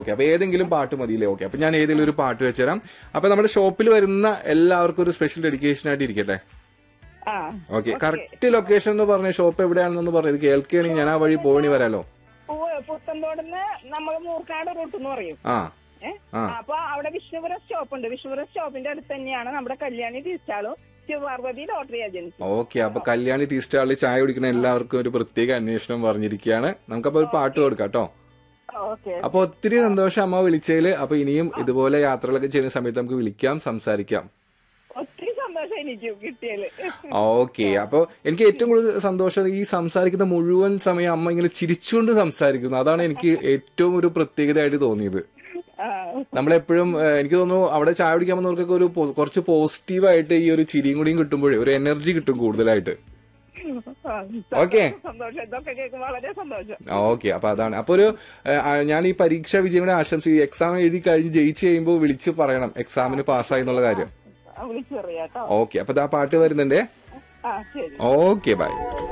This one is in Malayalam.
ഓക്കെ അപ്പൊ ഏതെങ്കിലും പാട്ട് മതിയില്ലേ ഓക്കെ അപ്പൊ ഞാൻ ഏതെങ്കിലും ഒരു പാട്ട് വെച്ചുതരാം അപ്പൊ നമ്മുടെ ഷോപ്പിൽ വരുന്ന എല്ലാവർക്കും ഒരു സ്പെഷ്യൽ ഡെഡിക്കേഷൻ ആയിട്ട് ഇരിക്കട്ടെ ആ ഓക്കെ കറക്റ്റ് ലൊക്കേഷൻ എന്ന് പറഞ്ഞ ഷോപ്പ് എവിടെയാണെന്ന് പറഞ്ഞത് കേൾക്കുകയാണെങ്കിൽ ഞാൻ ആ വഴി പോകണി വരാലോ പൂവ് പുത്തൻതോടുന്ന് നമ്മൾ മൂർക്കാട് റൂട്ട് എന്ന് പറയും ആ ഏഹ് ആ. അപ്പൊ അവിടെ വിഷ്ണുപുരം സ്റ്റോപ്പ് ഉണ്ട് വിഷ്ണുപുരം സ്റ്റോപ്പിന്റെ അടുത്ത് തന്നെയാണ് നമ്മുടെ കല്യാണി ടീസ്റ്റാളും ശിവപാർവതി ലോട്ടറി ഏജൻസി ഓക്കെ അപ്പൊ കല്യാണി ടീ സ്റ്റാളിൽ ചായ കുടിക്കുന്ന എല്ലാവർക്കും ഒരു പ്രത്യേക അന്വേഷണം പറഞ്ഞിരിക്കുകയാണ് നമുക്കപ്പോ ഒരു പാട്ട് കൊടുക്കാം കേട്ടോ ഓക്കെ അപ്പൊ ഒത്തിരി സന്തോഷം അമ്മ വിളിച്ചതില് അപ്പൊ ഇനിയും ഇതുപോലെ യാത്രകളൊക്കെ ചെയ്യുന്ന സമയത്ത് നമുക്ക് വിളിക്കാം സംസാരിക്കാം ഒത്തിരി സന്തോഷം എനിക്കും കിട്ടിയാല് ഓക്കെ അപ്പൊ എനിക്ക് ഏറ്റവും കൂടുതൽ സന്തോഷം ഈ സംസാരിക്കുന്ന മുഴുവൻ സമയം അമ്മ ഇങ്ങനെ ചിരിച്ചുകൊണ്ട് സംസാരിക്കുന്നു അതാണ് എനിക്ക് ഏറ്റവും ഒരു പ്രത്യേകതയായിട്ട് തോന്നിയത് ആ, നമ്മളെപ്പോഴും ഏഹ്, എനിക്ക് തോന്നുന്നു അവിടെ ചായ കുടിക്കാൻ വന്നവർക്കൊക്കെ ഒരു പോ- കുറച്ച് പോസിറ്റീവായിട്ട് ഈ ഒരു ചിരിയും കൂടിയും കിട്ടുമ്പോഴേ ഒരു എനർജി കിട്ടും കൂടുതലായിട്ട് ആ, ഓക്കെ സന്തോഷം ഇതൊക്കെ കേൾക്കുമ്പോൾ വളരെ സന്തോഷം ഓക്കെ അപ്പൊ അതാണ് അപ്പൊ ഒരു ഏഹ്, ആ, ഞാൻ ഈ പരീക്ഷ വിജയം കൂടെ ആശംസി എക്സാം എഴുതി കഴിഞ്ഞ് ജയിച്ചു കഴിയുമ്പോൾ വിളിച്ച് പറയണം എക്സാമിന് പാസ്സായി എന്നുള്ള കാര്യം വിളിച്ചറിയാട്ടോ ഓക്കെ അപ്പൊ ദാ പാട്ട് വരുന്നുണ്ടേ ആ ശരി ഓക്കെ ബൈ